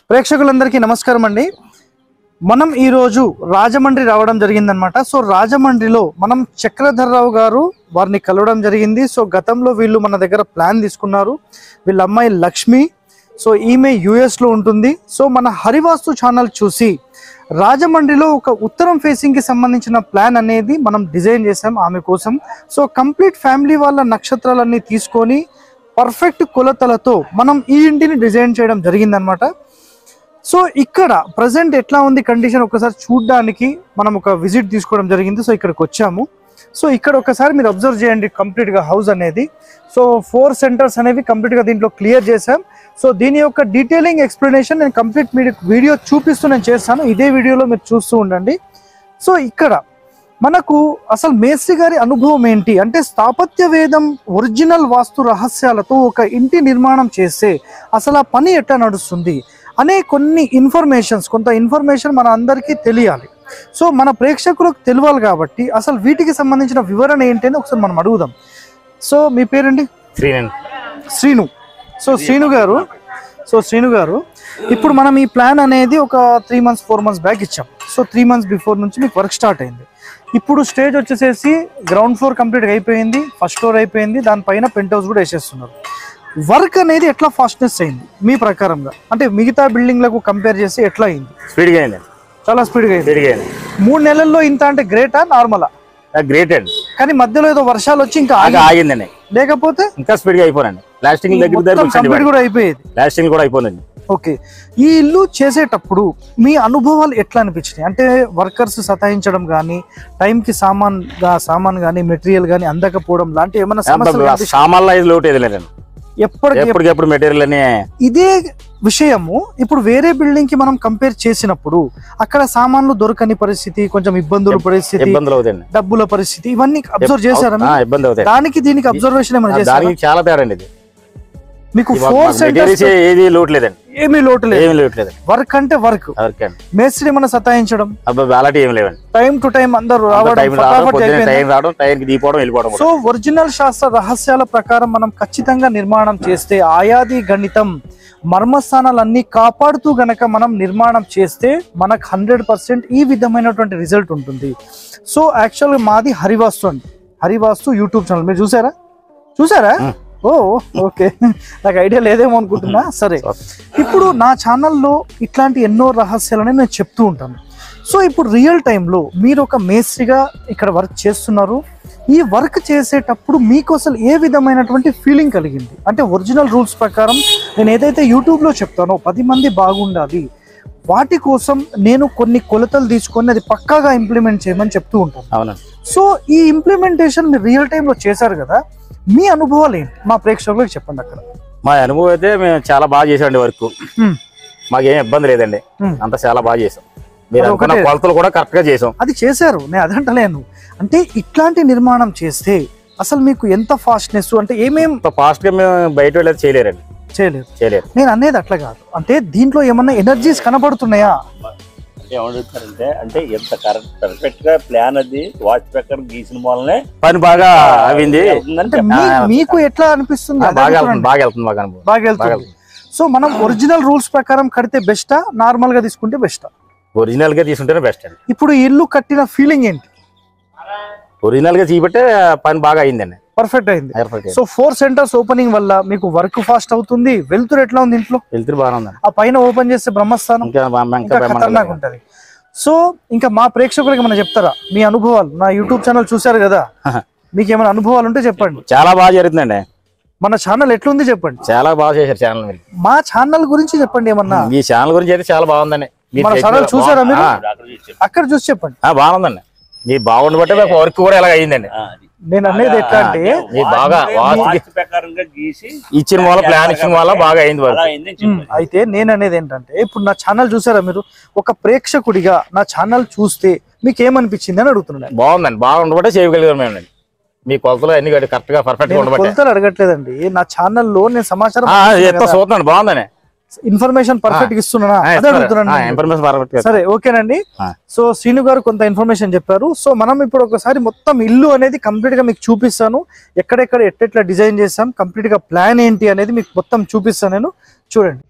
ప్రేక్షకులందరికీ నమస్కారం అండి మనం ఈరోజు రాజమండ్రి రావడం జరిగిందనమాట సో రాజమండ్రిలో మనం చక్రధర్రావు గారు వారిని కలవడం జరిగింది సో గతంలో వీళ్ళు మన దగ్గర ప్లాన్ తీసుకున్నారు వీళ్ళ అమ్మాయి లక్ష్మి సో ఈమె US లో ఉంటుంది సో మన హరివాస్తు ఛానల్ చూసి రాజమండ్రిలో ఒక ఉత్తరం ఫేసింగ్ కి సంబంధించిన ప్లాన్ అనేది మనం డిజైన్ చేసాం ఆమె కోసం సో కంప్లీట్ ఫ్యామిలీ వాళ్ళ నక్షత్రాలన్నీ తీసుకొని పర్ఫెక్ట్ కొలతలతో మనం ఈ ఇంటిని డిజైన్ చేయడం జరిగిందనమాట సో ఇక్కడ ప్రజెంట్ ఎట్లా ఉంది కండిషన్ ఒకసారి చూడడానికి మనం ఒక విజిట్ తీసుకోవడం జరిగింది సో ఇక్కడికి వచ్చాము సో ఇక్కడ ఒకసారి మీరు అబ్జర్వ్ చేయండి కంప్లీట్ గా హౌస్ అనేది సో ఫోర్ సెంటర్స్ అనేవి కంప్లీట్ గా దీంట్లో క్లియర్ చేశాం సో దీని యొక్క డీటెయిలింగ్ ఎక్స్ప్లెనేషన్ నేను కంప్లీట్ మీరు వీడియో చూపిస్తూ నేను చేస్తాను ఇదే వీడియోలో మీరు చూస్తూ ఉండండి సో ఇక్కడ మనకు అసలు మేస్త్రి గారి అనుభవం ఏంటి అంటే స్థాపత్య వేదం ఒరిజినల్ వాస్తు రహస్యాలతో ఒక ఇంటి నిర్మాణం చేస్తే అసలు ఆ పని ఎట్లా నడుస్తుంది అనే కొన్ని ఇన్ఫర్మేషన్స్ కొంత ఇన్ఫర్మేషన్ మన అందరికీ తెలియాలి సో మన ప్రేక్షకులకు తెలియాలి కాబట్టి అసలు వీటికి సంబంధించిన వివరణ ఏంటి అని ఒకసారి మనం అడుగుదాం సో మీ పేరండి శ్రీనండి శ్రీను సో శ్రీను గారు సో శ్రీను గారు ఇప్పుడు మనం ఈ ప్లాన్ అనేది ఒక three months four months back ఇచ్చాం సో త్రీ మంత్స్ బిఫోర్ నుంచి మీకు వర్క్ స్టార్ట్ అయింది ఇప్పుడు స్టేజ్ వచ్చేసేసి గ్రౌండ్ ఫ్లోర్ కంప్లీట్ అయిపోయింది ఫస్ట్ ఫ్లోర్ అయిపోయింది దానిపైన పెంట్ హౌస్ కూడా వేసేస్తున్నారు వర్క్ అనేది ఎట్లా ఫాస్ట్నెస్ అయింది మీ ప్రకారంగా అంటే మిగతా బిల్డింగ్లకు కంపేర్ చేస్తే ఎట్లా అయింది స్పీడ్గా అయిందండి చాలా స్పీడ్గా అయింది స్పీడ్గా అయింది మూడు నెలల్లో ఇంత అంటే గ్రేటా నార్మలా గ్రేట్ అండి కానీ మధ్యలో ఏదో వర్షాలు వచ్చి ఇంకా బాగా ఆగి- ఆగిందండి లేకపోతే ఇంకా స్పీడ్గా అయిపోనండి ప్లాస్టింగ్ దగ్గర దగ్గర మొత్తం కంప్లీట్ కూడా అయిపోయేది ప్లాస్టింగ్ కూడా అయిపోయిందండి ఓకే ఈ ఇల్లు చేసేటప్పుడు మీ అనుభవాలు ఎట్లా అనిపించినాయి అంటే వర్కర్స్ సతాయించడం కానీ టైంకి సామాన్ గా- సామాన్ కానీ మెటీరియల్ కానీ అందకపోవడం లాంటి ఏమైనా సమస్యలు కనిపించాయా? సామాన్లు ఐదు లోటు ఏది లేదండి ఎప్పటికి ఎప్పటికెప్పుడు మెటీరియల్ అని ఇదే విషయము ఇప్పుడు వేరే బిల్డింగ్ కి మనం కంపేర్ చేసినప్పుడు అక్కడ సామాన్లు దొరకని పరిస్థితి కొంచెం ఇబ్బందుల పరిస్థితి ఇబ్బందులు అవుతాయండి డబ్బుల పరిస్థితి ఇవన్నీ అబ్జర్వ్ చేశారా ఆ, మీరు? ఇబ్బంది అవుతాయి దానికి దీనికి అబ్జర్వేషన్ ఏమైనా చేశారా దానికి చాలా తేడా అండి ఇది మీకు ఫోర్ మెటీరియల్స్ సెంటర్స్ ఏది లోటు లేదండి ఏమీ లోటు లేదు ఏమి లోటు లేదండి వర్క్ అంటే వర్క్ ఎవరికండి మేస్త్రి మన సతాయించడం అబ్బాయి అలాంటి ఏమి లేవండి టైం టు టైం అందరూ రావడం టైం రావడం ఫటాఫట్ పొద్దున్న అయిపోయింది. టైం రావడం టైంకి దిగిపోవడం వెళ్ళిపోవడం సో ఒరిజినల్ శాస్త్ర రహస్యాల ప్రకారం మనం ఖచ్చితంగా నిర్మాణం చేస్తే ఆయాది గణితం మర్మస్థానాలన్నీ కాపాడుతూ గనక మనం నిర్మాణం చేస్తే మనకు హండ్రెడ్ పర్సెంట్ ఈ విధమైనటువంటి రిజల్ట్ ఉంటుంది సో యాక్చువల్గా మాది హరివాస్తు అండి హరివాస్తు యూట్యూబ్ ఛానల్ మీరు చూసారా చూసారా మ్మ్. ఓ ఓకే నాకు ఐడియా లేదేమో అనుకుంటున్నా సరే ఇప్పుడు నా ఛానల్లో ఇట్లాంటి ఎన్నో రహస్యాలని నేను చెప్తూ ఉంటాను సో ఇప్పుడు రియల్ టైంలో మీరు ఒక మేస్త్రిగా ఇక్కడ వర్క్ చేస్తున్నారు ఈ వర్క్ చేసేటప్పుడు మీకు అసలు ఏ విధమైనటువంటి ఫీలింగ్ కలిగింది అంటే ఒరిజినల్ రూల్స్ ప్రకారం నేను ఏదైతే యూట్యూబ్లో చెప్తానో పది మంది బాగుండాలి వాటి కోసం నేను కొన్ని కొలతలు తీసుకొని అది పక్కాగా ఇంప్లిమెంట్ చేయమని చెప్తూ ఉంటాను అవునండి సో ఈ ఇంప్లిమెంటేషన్ మీరు రియల్ టైంలో చేశారు కదా మీ అనుభవాలు ఏంటి మా ప్రేక్షకులకు చెప్పండి అక్కడ మా అనుభవం అయితే మేము చాలా బాగా చేసామండి వర్క్ Hmm. మాకేం ఇబ్బంది లేదండి Hmm. అంతా చాలా బాగా చేసాం మీరు అది అనుకున్న ఒకటే. కొలతలు కూడా కరెక్ట్ గా చేసాం అది చేశారు నేను అదంటలేను అంటే ఇట్లాంటి నిర్మాణం చేస్తే అసలు మీకు ఎంత ఫాస్ట్నెస్ అంటే ఏమేం అంత ఫాస్ట్ గా మేము బయట వెళ్ళేది చేయలేరండి చేయలేరు చేయలేరు నేను అనేది అట్లా కాదు అంటే దీంట్లో ఏమన్నా ఎనర్జీస్ కనబడుతున్నాయా ఏమంటారంటే అంటే ఎంత కరెక్ట్ పర్ఫెక్ట్ గా ప్లాన్ అది వాచ్ ప్రకారం గీసిన మూలనే పని బాగా అవింది అంటే అవుతుందంటే మీ- ఆ, మీకు ఎట్లా అనిపిస్తుంది ఆ, అదే బాగా చెప్తున్నాను. వెళ్తుంది బాగా వెళ్తుంది బాగా అనుభవం బాగా బాగా వెళ్తుంది వెళ్తుంది సో మనం ఒరిజినల్ రూల్స్ ప్రకారం కడితే బెస్టా నార్మల్ గా తీసుకుంటే బెస్టా ఒరిజినల్ గా తీసుకుంటేనే బెస్ట్ అండి ఇప్పుడు ఈ ఇల్లు కట్టిన ఫీలింగ్ ఏంటి ఒరిజినల్ గా తీయబట్టే పని బాగా అయిందండి పర్ఫెక్ట్ అయింది Perfect. So four centres opening వల్ల మీకు వర్క్ ఫాస్ట్ అవుతుంది వెళ్తురు ఎట్లా ఉంది ఇంట్లో వెళ్తురు బాగానే ఉందండి ఆ పైన ఓపెన్ చేస్తే బ్రహ్మస్థానం ఇంకా బా- ఇంకా ఇంకా ఖతర్నాక్ బ్రహ్మాండంగా ఉంటది సో ఇంకా మా ప్రేక్షకులకి ఏమైనా చెప్తారా మీ అనుభవాలు నా యూట్యూబ్ ఛానల్ చూశారు కదా మీకు ఏమైనా అనుభవాలు ఉంటే చెప్పండి చాలా బాగా జరుగుతుందండి మన ఛానల్ ఎట్లుంది చెప్పండి చాలా బాగా చేశారు ఛానల్ మీరు మా ఛానల్ గురించి చెప్పండి ఏమన్నా ఈ ఛానల్ గురించి అయితే చాలా బాగుందండి మీరు మన చేసిన- ఛానల్ చూసారా మీరు? ఆ, అక్కడ చూసి అక్కడ చూసి చెప్పండి ఆ, బాగుందండి మీ బాగుండి బట్టే మాకు వర్క్ కూడా ఇలా అయ్యిందండి ఆ, అది. నేను అనేది ఎట్లా అంటే మీ బాగా వాచ్ వాచ్ ప్రకారంగా గీసి ఇచ్చిన వల్ల ప్లాన్ ఇచ్చిన వల్ల బాగా అయింది అలా వర్క్ అయిందని ఉమ్, చెప్పారు అయితే నేను అనేది ఏంటంటే ఇప్పుడు నా ఛానల్ చూసారా మీరు ఒక ప్రేక్షకుడిగా నా ఛానల్ చూస్తే మీకు ఏమనిపించింది అని అడుగుతున్నాను బాగుందండి బాగుండి బట్టే చేయగలిగారు మేము మీ కొలతలు అన్ని కరెక్ట్ గా పర్ఫెక్ట్ గా నేను ఉండబట్టే కొలతలు అడగట్లేదండి నా ఛానల్లో నేను సమాచారం ఆ, ఎంత చూస్తున్నాను బాగుందని ఇన్ఫర్మేషన్ పర్ఫెక్ట్ ఇస్తున్నానా అదే అడుగుతున్నాను నేను. ఇన్ఫర్మేషన్ పర్ఫెక్ట్ గా సరే ఓకేనండి ఆ. సో శ్రీను గారు కొంత ఇన్ఫర్మేషన్ చెప్పారు సో మనం ఇప్పుడు ఒకసారి మొత్తం ఇల్లు అనేది కంప్లీట్ గా మీకు చూపిస్తాను ఎక్కడెక్కడ ఎట్టెట్లా డిజైన్ చేసాం కంప్లీట్ గా ప్లాన్ ఏంటి అనేది మీకు మొత్తం చూపిస్తాను నేను చూడండి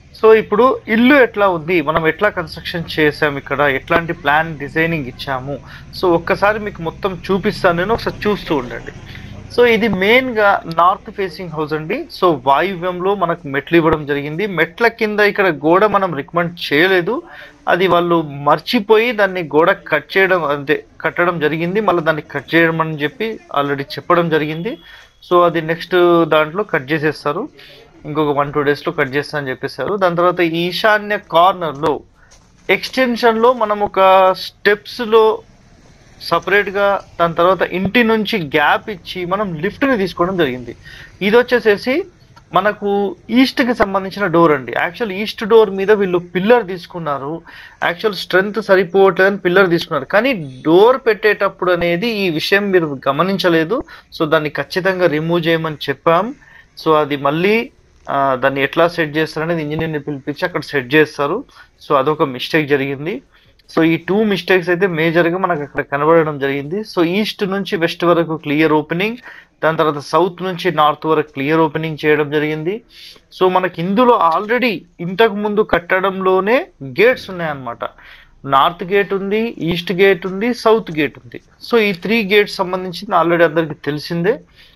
సో ఇప్పుడు ఇల్లు ఎట్లా ఉంది మనం ఎట్లా కన్స్ట్రక్షన్ చేసాం ఇక్కడ ఎట్లాంటి ప్లాన్ డిజైనింగ్ ఇచ్చాము సో ఒక్కసారి మీకు మొత్తం చూపిస్తాను నేను ఒకసారి చూస్తూ ఉండండి సో ఇది మెయిన్ గా నార్త్ ఫేసింగ్ హౌస్ అండి సో వాయువ్యంలో మనకు మెట్లు ఇవ్వడం జరిగింది మెట్ల కింద ఇక్కడ గోడ మనం రికమెండ్ చేయలేదు అది వాళ్ళు మర్చిపోయి దాన్ని గోడ కట్ చేయడం అంటే కట్టడం జరిగింది మళ్ళీ దాన్ని కట్ చేయడం అని చెప్పి ఆల్రెడీ చెప్పడం జరిగింది సో అది నెక్స్ట్ దాంట్లో కట్ చేసేస్తారు ఇంకొక వన్ టూ డేస్లో కట్ చేస్తా అని చెప్పేశారు దాని తర్వాత ఈశాన్య కార్నర్లో ఎక్స్టెన్షన్లో మనం ఒక స్టెప్స్లో సపరేట్గా దాని తర్వాత ఇంటి నుంచి గ్యాప్ ఇచ్చి మనం లిఫ్ట్ని తీసుకోవడం జరిగింది ఇది వచ్చేసేసి మనకు ఈస్ట్కి సంబంధించిన డోర్ అండి యాక్చువల్ ఈస్ట్ డోర్ మీద వీళ్ళు పిల్లర్ తీసుకున్నారు యాక్చువల్ స్ట్రెంగ్త్ సరిపోవట్లేదని పిల్లర్ తీసుకున్నారు కానీ డోర్ పెట్టేటప్పుడు అనేది ఈ విషయం మీరు గమనించలేదు సో దాన్ని ఖచ్చితంగా రిమూవ్ చేయమని చెప్పాం సో అది మళ్ళీ ఆ, దాన్ని ఎట్లా సెట్ చేస్తారనేది ఇంజనీర్ని పిలిపించి అక్కడ సెట్ చేస్తారు సో అదొక మిస్టేక్ జరిగింది సో ఈ టూ మిస్టేక్స్ అయితే మేజర్గా మనకు అక్కడ కనబడడం జరిగింది సో ఈస్ట్ నుంచి వెస్ట్ వరకు క్లియర్ ఓపెనింగ్ దాని తర్వాత సౌత్ నుంచి నార్త్ వరకు క్లియర్ ఓపెనింగ్ చేయడం జరిగింది సో మనకి ఇందులో ఆల్రెడీ ఇంతకు ముందు కట్టడంలోనే గేట్స్ ఉన్నాయన్నమాట నార్త్ గేట్ ఉంది ఈస్ట్ గేట్ ఉంది సౌత్ గేట్ ఉంది సో ఈ త్రీ గేట్స్ సంబంధించింది ఆల్రెడీ అందరికి తెలిసిందే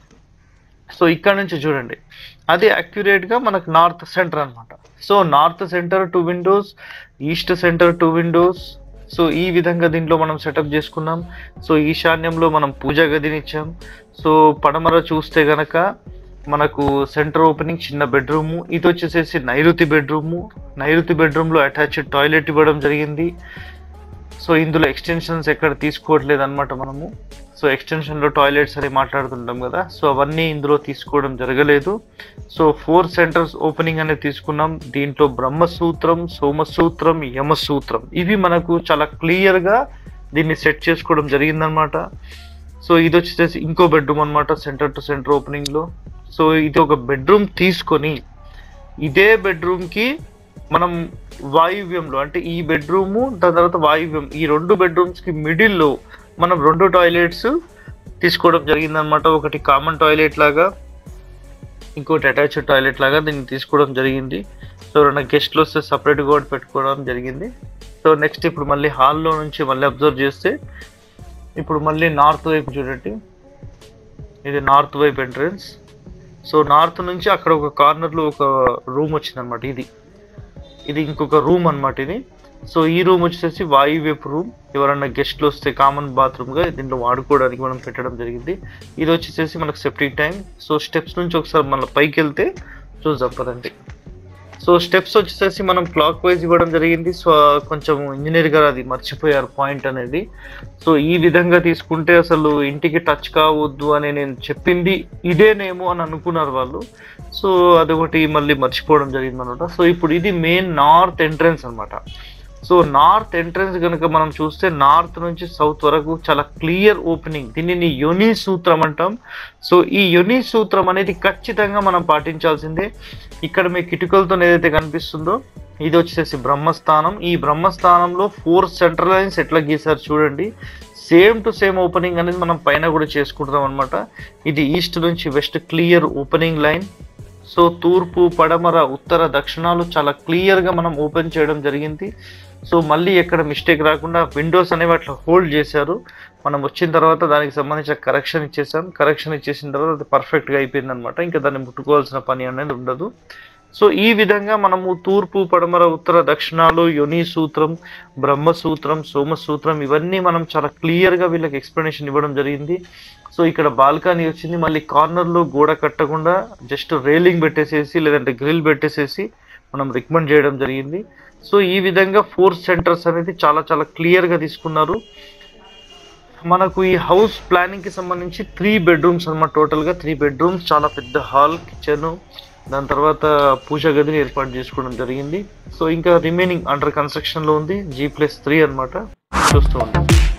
సో ఇక్కడ నుంచి చూడండి అది accurate గా మనకు నార్త్ సెంటర్ అన్నమాట so north centre two windows east centre two windows so ఈ విధంగా దీంట్లో మనం సెటప్ చేసుకున్నాం సో ఈశాన్యంలో మనం పూజా గదిని ఇచ్చాం సో పడమర చూస్తే గనక మనకు సెంటర్ ఓపెనింగ్ చిన్న బెడ్రూము ఇది వచ్చేసేసి నైరుతి బెడ్రూము నైరుతి బెడ్రూమ్లో అటాచ్డ్ టాయిలెట్ ఇవ్వడం జరిగింది సో ఇందులో ఎక్స్టెన్షన్స్ ఎక్కడ తీసుకోవట్లేదు అనమాట మనము సో ఎక్స్టెన్షన్లో టాయిలెట్స్ అని మాట్లాడుతుంటాం కదా సో అవన్నీ ఇందులో తీసుకోవడం జరగలేదు సో ఫోర్ సెంటర్స్ ఓపెనింగ్ అనేది తీసుకున్నాం దీంట్లో బ్రహ్మసూత్రం సోమసూత్రం యమసూత్రం ఇవి మనకు చాలా క్లియర్గా దీన్ని సెట్ చేసుకోవడం జరిగిందనమాట సో ఇది వచ్చేసి ఇంకో బెడ్రూమ్ అనమాట సెంటర్ టు సెంటర్ ఓపెనింగ్లో సో ఇది ఒక బెడ్రూమ్ తీసుకొని ఇదే బెడ్రూమ్కి మనం వాయువ్యంలో అంటే ఈ బెడ్రూము దాని తర్వాత వాయువ్యం ఈ రెండు బెడ్రూమ్స్కి మిడిల్లో మనం రెండు టాయిలెట్స్ తీసుకోవడం జరిగిందనమాట ఒకటి కామన్ టాయిలెట్ లాగా ఇంకోటి అటాచ్డ్ టాయిలెట్ లాగా దీన్ని తీసుకోవడం జరిగింది సో ఎవరైనా గెస్ట్లు వస్తే సపరేట్గా కూడా పెట్టుకోవడం జరిగింది సో నెక్స్ట్ ఇప్పుడు మళ్ళీ హాల్లో నుంచి మళ్ళీ అబ్జర్వ్ చేస్తే ఇప్పుడు మళ్ళీ నార్త్ వైపు చూడండి ఇది నార్త్ వైపు ఎంట్రన్స్ సో నార్త్ నుంచి అక్కడ ఒక కార్నర్లో ఒక రూమ్ వచ్చిందనమాట ఇది ఇది ఇంకొక రూమ్ అన్నమాట ఇది సో ఈ రూమ్ వచ్చేసి వాయువ్యపు రూమ్ ఎవరన్నా గెస్ట్లు వస్తే కామన్ బాత్రూమ్గా దీంట్లో వాడుకోవడానికి మనం పెట్టడం జరిగింది ఇది వచ్చేసేసి మనకు సెప్టిక్ టైం సో స్టెప్స్ నుంచి ఒకసారి మన పైకి వెళ్తే చూద్దాం పదండి సో స్టెప్స్ వచ్చేసేసి మనం క్లాక్ వైజ్ ఇవ్వడం జరిగింది సో కొంచెం ఇంజనీర్ గారు అది మర్చిపోయారు పాయింట్ అనేది సో ఈ విధంగా తీసుకుంటే అసలు ఇంటికి టచ్ కావద్దు అని నేను చెప్పింది ఇదేనేమో అని అనుకున్నారు వాళ్ళు సో అదొకటి మళ్ళీ మర్చిపోవడం జరిగింది అనమాట సో ఇప్పుడు ఇది మెయిన్ నార్త్ ఎంట్రన్స్ అన్నమాట సో నార్త్ ఎంట్రన్స్ కనుక మనం చూస్తే నార్త్ నుంచి సౌత్ వరకు చాలా క్లియర్ ఓపెనింగ్ దీనిని యుని సూత్రం అంటాం సో ఈ యుని సూత్రం అనేది ఖచ్చితంగా మనం పాటించాల్సిందే ఇక్కడ మీ కిటికలతో ఏదైతే కనిపిస్తుందో ఇది వచ్చేసి బ్రహ్మస్థానం ఈ బ్రహ్మస్థానంలో ఫోర్ సెంట్రల్ లైన్స్ ఎట్లా గీసారు చూడండి సేమ్ టు సేమ్ ఓపెనింగ్ అనేది మనం పైన కూడా చేసుకుంటున్నాం అనమాట ఇది ఈస్ట్ నుంచి west clear opening line so తూర్పు పడమర ఉత్తర దక్షిణాలు చాలా క్లియర్గా మనం ఓపెన్ చేయడం జరిగింది సో మళ్ళీ ఎక్కడ మిస్టేక్ రాకుండా విండోస్ అనేవి అట్లా హోల్డ్ చేశారు మనం వచ్చిన తర్వాత దానికి సంబంధించిన కరెక్షన్ ఇచ్చేసాం కరెక్షన్ ఇచ్చేసిన తర్వాత అది పర్ఫెక్ట్గా అయిపోయింది అనమాట ఇంకా దాన్ని ముట్టుకోవాల్సిన పని అనేది ఉండదు సో ఈ విధంగా మనము తూర్పు పడమర ఉత్తర దక్షిణాలు యుని సూత్రం బ్రహ్మసూత్రం సోమసూత్రం ఇవన్నీ మనం చాలా క్లియర్గా వీళ్ళకి ఎక్స్ప్లెనేషన్ ఇవ్వడం జరిగింది సో ఇక్కడ బాల్కనీ వచ్చింది మళ్ళీ కార్నర్లో గోడ కట్టకుండా జస్ట్ రైలింగ్ పెట్టేసేసి లేదంటే గ్రిల్ పెట్టేసేసి మనం రికమెండ్ చేయడం జరిగింది సో ఈ విధంగా ఫోర్ సెంటర్స్ అనేది చాలా చాలా క్లియర్గా తీసుకున్నారు మనకు ఈ హౌస్ ప్లానింగ్ కి సంబంధించి త్రీ బెడ్రూమ్స్ అన్నమాట టోటల్ గా త్రీ బెడ్రూమ్స్ చాలా పెద్ద హాల్ కిచెన్ దాని తర్వాత పూజ గదిని ఏర్పాటు చేసుకోవడం జరిగింది సో ఇంకా రిమైనింగ్ అండర్ కన్స్ట్రక్షన్ లో ఉంది జీ ప్లస్ త్రీ అనమాట చూస్తూ ఉంటాం